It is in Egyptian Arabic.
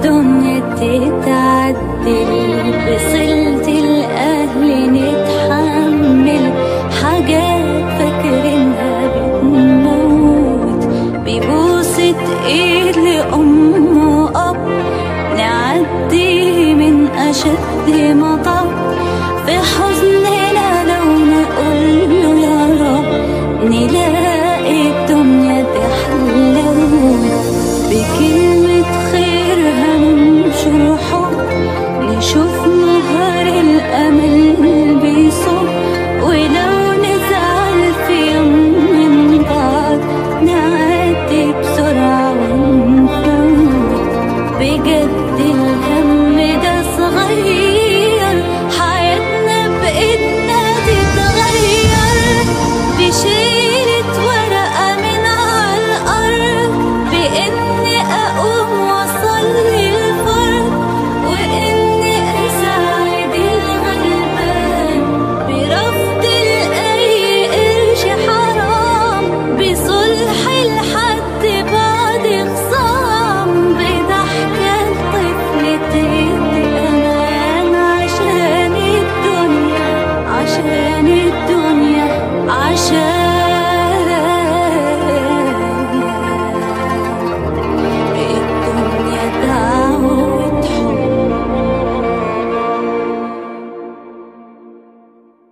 الدنيا تتعدل بصلة الأهل نتحمل حاجات فاكرينها بتموت ببوسة إيد لأم وأب نعدي من أشد مطب في حزننا لو نقول له يا رب نلاقي الدنيا تحلو بكلمة خير هننشر حب نشوف نهار الأمل بيصب ولو نزعل في يوم من بعض نعدي بسرعة ونفوت بجد الهم ده صغير